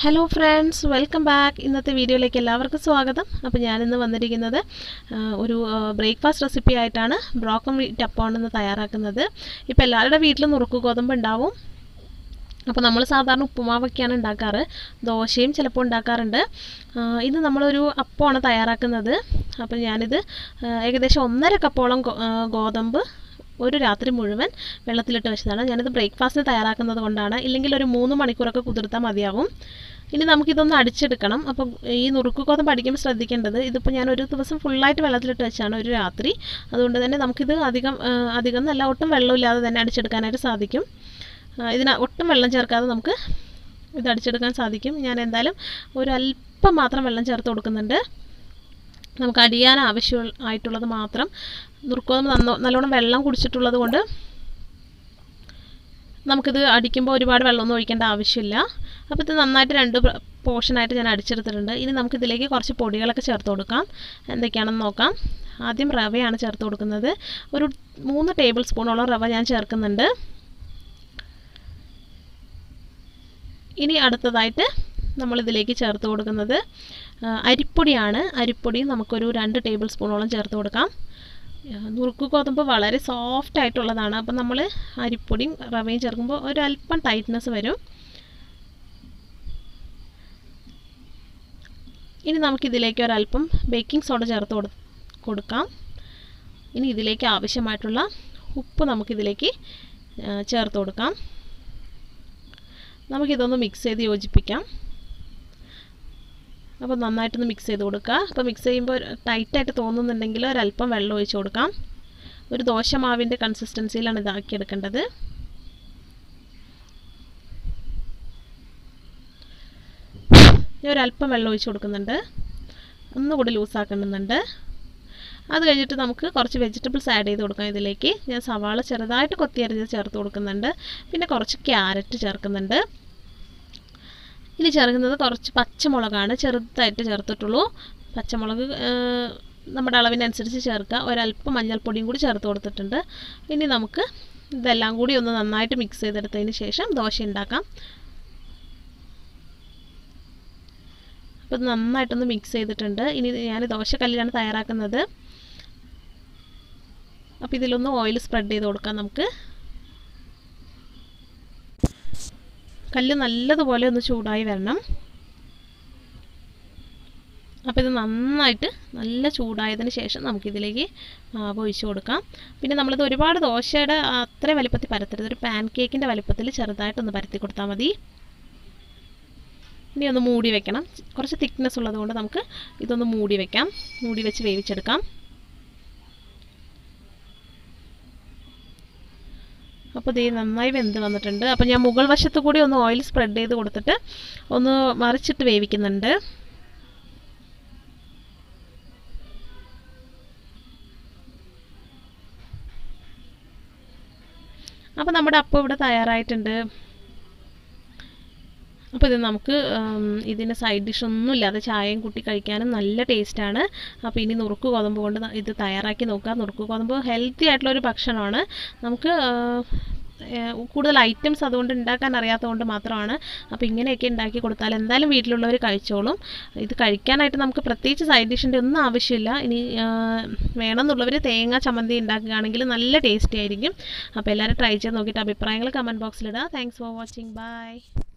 hello friends welcome back ഇന്നത്തെ വീഡിയോയിലേക്ക് എല്ലാവർക്കും സ്വാഗതം അപ്പോൾ ഞാനിന്ന് വന്നിരിക്കുന്നത് ആ, ഒരു ബ്രേക്ക്ഫാസ്റ്റ് റെസിപ്പി ആയിട്ടാണ് ബ്രോക്കൺ വീറ്റ് അപ്പമാണ് തയ്യാറാക്കുന്നത് ഇപ്പോൾ എല്ലാവരുടെ വീട്ടിലും നുറുക്ക് ഗോതമ്പ് ഉണ്ടാവും അപ്പോൾ നമ്മൾ സാധാരണ ഉപ്പുമാവൊക്കെയാണ് ഉണ്ടാക്കാറ് ദോശയും ചിലപ്പോൾ ഉണ്ടാക്കാറുണ്ട് ആ, ഇത് നമ്മളൊരു അപ്പമാണ് തയ്യാറാക്കുന്നത് അപ്പോൾ ഞാനിത് ആ, ഏകദേശം ഒന്നര കപ്പോളം ഗോ- ആ, ഗോതമ്പ് ഒരു രാത്രി മുഴുവൻ വെള്ളത്തിലിട്ട് വെച്ചതാണ് ഞാനിത് ബ്രേക്ക്ഫാസ്റ്റിന് തയ്യാറാക്കുന്നത് കൊണ്ടാണ് ഇല്ലെങ്കിൽ ഒരു മൂന്ന് മണിക്കൂറൊക്കെ കുതിർത്താൽ മതിയാവും ഇനി നമുക്കിതൊന്ന് അടിച്ചെടുക്കണം അപ്പോൾ ഈ നുറുക്ക് ഗോതമ്പ് അടിക്കുമ്പോൾ ശ്രദ്ധിക്കേണ്ടത് ഇതിപ്പോൾ ഞാൻ ഒരു ദിവസം ഫുള്ളായിട്ട് വെള്ളത്തിലിട്ട് വെച്ചാണ് ഒരു രാത്രി അതുകൊണ്ട് തന്നെ നമുക്കിത് അധികം ആ, അധികം നല്ല ഒട്ടും വെള്ളമില്ലാതെ തന്നെ അടിച്ചെടുക്കാനായിട്ട് സാധിക്കും ആ, ഇതിന് ഒട്ടും വെള്ളം ചേർക്കാതെ നമുക്ക് ഇത് അടിച്ചെടുക്കാൻ സാധിക്കും ഞാൻ എന്തായാലും ഒരു അല്പം മാത്രം വെള്ളം ചേർത്ത് കൊടുക്കുന്നുണ്ട് നമുക്ക് അടിയാൻ ആവശ്യം ആയിട്ടുള്ളത് മാത്രം നുറുക്കോതമ്പ് നന്നോ നല്ലോണം വെള്ളം കുടിച്ചിട്ടുള്ളത് കൊണ്ട് നമുക്കിത് അടിക്കുമ്പോൾ ഒരുപാട് വെള്ളമൊന്നും ഒഴിക്കേണ്ട ആവശ്യമില്ല അപ്പോൾ ഇത് നന്നായിട്ട് രണ്ട് പോർഷനായിട്ട് ഞാൻ അടിച്ചെടുത്തിട്ടുണ്ട് ഇനി നമുക്കിതിലേക്ക് കുറച്ച് പൊടികളൊക്കെ ചേർത്ത് കൊടുക്കാം എന്തൊക്കെയാണെന്ന് നോക്കാം ആദ്യം റവയാണ് ചേർത്ത് കൊടുക്കുന്നത് ഒരു മൂന്ന് ടേബിൾ സ്പൂണോളം റവ ഞാൻ ചേർക്കുന്നുണ്ട് ഇനി അടുത്തതായിട്ട് നമ്മളിതിലേക്ക് ചേർത്ത് കൊടുക്കുന്നത് ആ, അരിപ്പൊടിയാണ് അരിപ്പൊടി നമുക്കൊരു രണ്ട് ടേബിൾ സ്പൂണോളം ചേർത്ത് കൊടുക്കാം ആ, നുറുക്ക് ഗോതമ്പ് വളരെ സോഫ്റ്റ് ആയിട്ടുള്ളതാണ് അപ്പം നമ്മൾ അരിപ്പൊടിയും റവയും ചേർക്കുമ്പോൾ ഒരു അല്പം ടൈറ്റ്നെസ് വരും ഇനി നമുക്കിതിലേക്ക് ഒരല്പം ബേക്കിംഗ് സോഡ ചേർത്ത് കൊടു കൊടുക്കാം ഇനി ഇതിലേക്ക് ആവശ്യമായിട്ടുള്ള ഉപ്പ് നമുക്കിതിലേക്ക് ആ, ചേർത്ത് കൊടുക്കാം നമുക്കിതൊന്ന് മിക്സ് ചെയ്ത് യോജിപ്പിക്കാം അപ്പോൾ നന്നായിട്ടൊന്ന് മിക്സ് ചെയ്ത് കൊടുക്കുക അപ്പോൾ മിക്സ് ചെയ്യുമ്പോൾ ടൈറ്റായിട്ട് തോന്നുന്നുണ്ടെങ്കിൽ ഒരല്പം വെള്ളം ഒഴിച്ച് കൊടുക്കാം ഒരു ദോശമാവിൻ്റെ കൺസിസ്റ്റൻസിയിലാണ് ഇതാക്കിയെടുക്കേണ്ടത് ഞാൻ ഒരല്പം വെള്ളം ഒഴിച്ച് കൊടുക്കുന്നുണ്ട് ഒന്നുകൂടി ലൂസാക്കുന്നുണ്ട് അത് കഴിഞ്ഞിട്ട് നമുക്ക് കുറച്ച് വെജിറ്റബിൾസ് ആഡ് ചെയ്ത് കൊടുക്കാം ഇതിലേക്ക് ഞാൻ സവാള ചെറുതായിട്ട് കൊത്തിയരിഞ്ഞ് ചേർത്ത് കൊടുക്കുന്നുണ്ട് പിന്നെ കുറച്ച് ക്യാരറ്റ് ചേർക്കുന്നുണ്ട് ഇനി ചേർക്കുന്നത് കുറച്ച് പച്ചമുളകാണ് ചെറുതായിട്ട് ചേർത്തിട്ടുള്ളൂ പച്ചമുളക് ആ, നമ്മുടെ അളവിനനുസരിച്ച് ചേർക്കുക ഒരല്പം മഞ്ഞൾപ്പൊടിയും കൂടി ചേർത്ത് കൊടുത്തിട്ടുണ്ട് ഇനി നമുക്ക് ഇതെല്ലാം കൂടി ഒന്ന് നന്നായിട്ട് മിക്സ് ചെയ്തെടുത്തതിന് ശേഷം ദോശ ഉണ്ടാക്കാം അപ്പോൾ ഇത് നന്നായിട്ടൊന്ന് മിക്സ് ചെയ്തിട്ടുണ്ട് ഇനി ഞാൻ ദോശക്കല്ലിലാണ് തയ്യാറാക്കുന്നത് അപ്പോൾ ഇതിലൊന്ന് ഓയിൽ സ്പ്രെഡ് ചെയ്ത് കൊടുക്കാം നമുക്ക് കല്ല് നല്ലതുപോലെ ഒന്ന് ചൂടായി വരണം അപ്പോൾ ഇത് നന്നായിട്ട് നല്ല ചൂടായതിന് ശേഷം നമുക്കിതിലേക്ക് മാവ് ഒഴിച്ച് കൊടുക്കാം പിന്നെ നമ്മളിത് ഒരുപാട് ദോശയുടെ അത്ര വലിപ്പത്തിൽ പരത്തരുത് ഒരു പാൻ കേക്കിൻ്റെ വലിപ്പത്തിൽ ചെറുതായിട്ടൊന്ന് പരത്തി കൊടുത്താൽ മതി ഇനി ഒന്ന് മൂടി വെക്കണം കുറച്ച് തിക്നെസ് ഉള്ളതുകൊണ്ട് നമുക്ക് ഇതൊന്ന് മൂടി വെക്കാം മൂടി വെച്ച് വേവിച്ചെടുക്കാം അപ്പോൾ ഇത് നന്നായി വെന്ത് വന്നിട്ടുണ്ട് അപ്പോൾ ഞാൻ മുകൾ വശത്ത് കൂടി ഒന്ന് ഓയിൽ സ്പ്രെഡ് ചെയ്ത് കൊടുത്തിട്ട് ഒന്ന് മറിച്ചിട്ട് വേവിക്കുന്നുണ്ട് അപ്പോൾ നമ്മുടെ അപ്പം ഇവിടെ തയ്യാറായിട്ടുണ്ട് അപ്പോൾ ഇത് നമുക്ക് ഉം, ഇതിന് സൈഡ് ഡിഷ് ഒന്നും ഇല്ലാതെ ചായയും കൂട്ടി കഴിക്കാനും നല്ല ടേസ്റ്റാണ് അപ്പോൾ ഇനി നുറുക്ക് ഗോതമ്പ് കൊണ്ട് ന- ഇത് തയ്യാറാക്കി നോക്കുക നുറുക്ക് ഗോതമ്പ് ഹെൽത്തി ആയിട്ടുള്ള ഒരു ഭക്ഷണമാണ് നമുക്ക് ആ, ഏ, കൂടുതൽ ഐറ്റംസ് അതുകൊണ്ട് ഉണ്ടാക്കാൻ അറിയാത്തതുകൊണ്ട് മാത്രമാണ് അപ്പോൾ ഇങ്ങനെയൊക്കെ ഉണ്ടാക്കി കൊടുത്താൽ എന്തായാലും വീട്ടിലുള്ളവർ കഴിച്ചോളും ഇത് കഴിക്കാനായിട്ട് നമുക്ക് പ്രത്യേകിച്ച് സൈഡ് ഡിഷിൻ്റെ ഒന്നും ആവശ്യമില്ല ഇനി ആ, വേണമെന്നുള്ളവർ തേങ്ങ ചമ്മന്തി ഉണ്ടാക്കുകയാണെങ്കിൽ നല്ല ടേസ്റ്റി ആയിരിക്കും അപ്പോൾ എല്ലാവരും ട്രൈ ചെയ്ത് നോക്കിയിട്ട് അഭിപ്രായങ്ങൾ കമൻറ്റ് ബോക്സിലിടുക താങ്ക്സ് ഫോർ വാച്ചിങ് ബൈ